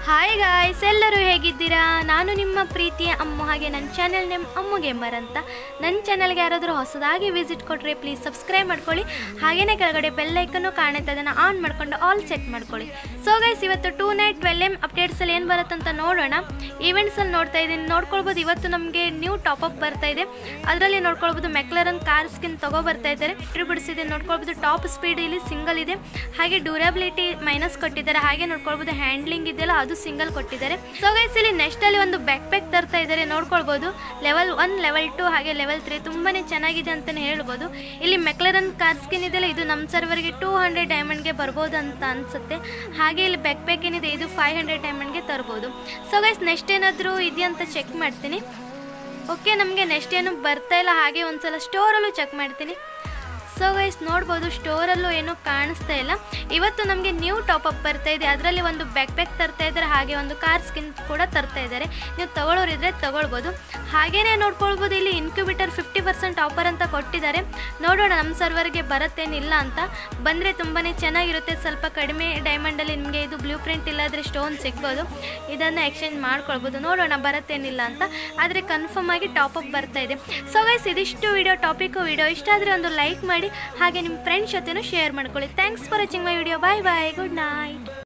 hi guys ಎಲ್ಲರೂ ಹೇಗಿದ್ದೀರಾ ನಾನು ನಿಮ್ಮ ಪ್ರೀತಿಯ ಅಮ್ಮು ಹಾಗೆ ನನ್ನ ಚಾನೆಲ್ ನೇಮ್ ಅಮ್ಮು ಗೇಮರ್ ಅಂತ ನನ್ನ ಚಾನಲ್ಗೆ ಯಾರಾದರೂ ಹೊಸದಾಗಿ ವಿಸಿಟ್ ಕೊಟ್ಟರೆ ಪ್ಲೀಸ್ ಸಬ್ಸ್ಕ್ರೈಬ್ ಮಾಡ್ಕೊಳ್ಳಿ ಹಾಗೆಯೇ ಕೆಳಗಡೆ ಬೆಲ್ಲೈಕನ್ನು ಕಾಣುತ್ತೆ ಅದನ್ನು ಆನ್ ಮಾಡ್ಕೊಂಡು ಆಲ್ ಸೆಟ್ ಮಾಡ್ಕೊಳ್ಳಿ ಸೊ ಗೈಸ್ ಇವತ್ತು ಟೂ ನೈಟ್ ಟ್ವೆಲ್ ಎಮ್ ಅಪ್ಡೇಟ್ಸಲ್ಲಿ ಏನು ಬರುತ್ತಂತ ನೋಡೋಣ ಈವೆಂಟ್ಸಲ್ಲಿ ನೋಡ್ತಾ ಇದ್ದೀನಿ ನೋಡ್ಕೊಳ್ಬೋದು ಇವತ್ತು ನಮಗೆ ನ್ಯೂ ಟಾಪಪ್ ಬರ್ತಾ ಇದೆ ಅದರಲ್ಲಿ ನೋಡ್ಕೊಳ್ಬೋದು ಮೆಕ್ಲರನ್ ಕಾರ್ ಸ್ಕಿನ್ ತಗೋ ಬರ್ತಾ ಇದ್ದಾರೆ ಬಿಡಿಸಿದೆ ನೋಡ್ಕೊಳ್ಬೋದು ಟಾಪ್ ಸ್ಪೀಡ್ ಇಲ್ಲಿ ಸಿಂಗಲ್ ಇದೆ ಹಾಗೆ ಡ್ಯೂರಬಿಲಿಟಿ ಮೈನಸ್ ಕೊಟ್ಟಿದ್ದಾರೆ ಹಾಗೆ ನೋಡ್ಕೊಳ್ಬೋದು ಹ್ಯಾಂಡ್ಲಿಂಗ್ ಇದೆಯಲ್ಲ ಅದು ಸಿಂಗಲ್ ಕೊಟ್ಟಿದ್ದಾರೆ ಸೊ ಗೈಸ್ ಇಲ್ಲಿ ನೆಕ್ಸ್ಟ್ ಅಲ್ಲಿ ಒಂದು ಬ್ಯಾಕ್ ಪ್ಯಾಕ್ ತರ್ತಾ ಇದ್ದಾರೆ ನೋಡ್ಕೊಳ್ಬೋದು ಲೆವೆಲ್ ಒನ್ ಲೆವೆಲ್ ಟು ಹಾಗೆ ಲೆವೆಲ್ ತ್ರೀ ತುಂಬಾನೇ ಚೆನ್ನಾಗಿದೆ ಅಂತಾನೆ ಹೇಳ್ಬೋದು ಇಲ್ಲಿ ಮೆಕ್ಲರನ್ ಕಾರ್ ಸ್ಕಿನ್ ಇದೆಯಲ್ಲ ಇದು ನಮ್ಮ ಸರ್ವರ್ಗೆ ಟೂ ಹಂಡ್ರೆಡ್ ಡೈಮಂಡ್ಗೆ ಬರ್ಬೋದು ಅಂತ ಅನ್ಸುತ್ತೆ ಹಾಗೆ ಇಲ್ಲಿ ಬ್ಯಾಕ್ ಪ್ಯಾಕ್ ಏನಿದೆ ಇದು ಫೈವ್ ಹಂಡ್ರೆಡ್ ಡೈಮಂಡ್ಗೆ ತರ್ಬೋದು ಸೊ ಗೈಸ್ ನೆಕ್ಸ್ಟ್ ಏನಾದರೂ ಇದೆಯಂತ ಚೆಕ್ ಮಾಡ್ತೀನಿ ಓಕೆ ನಮಗೆ ನೆಕ್ಸ್ಟ್ ಏನು ಬರ್ತಾ ಇಲ್ಲ ಹಾಗೆ ಒಂದ್ಸಲ ಸ್ಟೋರಲ್ಲೂ ಚೆಕ್ ಮಾಡ್ತೀನಿ ಸೊ ಗೈಸ್ ನೋಡ್ಬೋದು ಸ್ಟೋರಲ್ಲೂ ಏನೂ ಕಾಣಿಸ್ತಾ ಇಲ್ಲ ಇವತ್ತು ನಮಗೆ ನ್ಯೂ ಟಾಪಪ್ ಬರ್ತಾ ಇದೆ ಅದರಲ್ಲಿ ಒಂದು ಬ್ಯಾಕ್ ಪ್ಯಾಕ್ ತರ್ತಾ ಇದ್ದಾರೆ ಹಾಗೆ ಒಂದು ಕಾರ್ ಸ್ಕಿನ್ ಕೂಡ ತರ್ತಾ ಇದ್ದಾರೆ ನೀವು ತಗೊಳ್ಳೋರಿದ್ರೆ ತಗೊಳ್ಬೋದು ಹಾಗೇನೇ ನೋಡ್ಕೊಳ್ಬೋದು ಇಲ್ಲಿ ಇನ್ಕ್ಯುಬೇಟರ್ ಫಿಫ್ಟಿ ಪರ್ಸೆಂಟ್ ಆಫರ್ ಅಂತ ಕೊಟ್ಟಿದ್ದಾರೆ ನೋಡೋಣ ನಮ್ಮ ಸರ್ವರ್ಗೆ ಬರುತ್ತೇನಿಲ್ಲ ಅಂತ ಬಂದರೆ ತುಂಬಾ ಚೆನ್ನಾಗಿರುತ್ತೆ ಸ್ವಲ್ಪ ಕಡಿಮೆ ಡೈಮಂಡಲ್ಲಿ ನಿಮಗೆ ಇದು ಬ್ಲೂ ಪ್ರಿಂಟ್ ಇಲ್ಲಾದರೆ ಸ್ಟೋನ್ ಸಿಗ್ಬೋದು ಇದನ್ನು ಎಕ್ಸ್ಚೇಂಜ್ ಮಾಡ್ಕೊಳ್ಬೋದು ನೋಡೋಣ ಬರುತ್ತೇನಿಲ್ಲ ಅಂತ ಆದರೆ ಕನ್ಫರ್ಮ್ ಆಗಿ ಟಾಪಪ್ ಬರ್ತಾ ಇದೆ ಸೊ ಗೈಸ್ ಇದಿಷ್ಟು ವಿಡಿಯೋ ಟಾಪಿಕ್ಕು ವಿಡಿಯೋ ಇಷ್ಟ ಆದರೆ ಒಂದು ಲೈಕ್ ಮಾಡಿ ಹಾಗೆ ನಿಮ್ಮ ಫ್ರೆಂಡ್ಸ್ ಜೊತೆನೂ ಶೇರ್ ಮಾಡ್ಕೊಳ್ಳಿ thanks for watching my video bye bye good night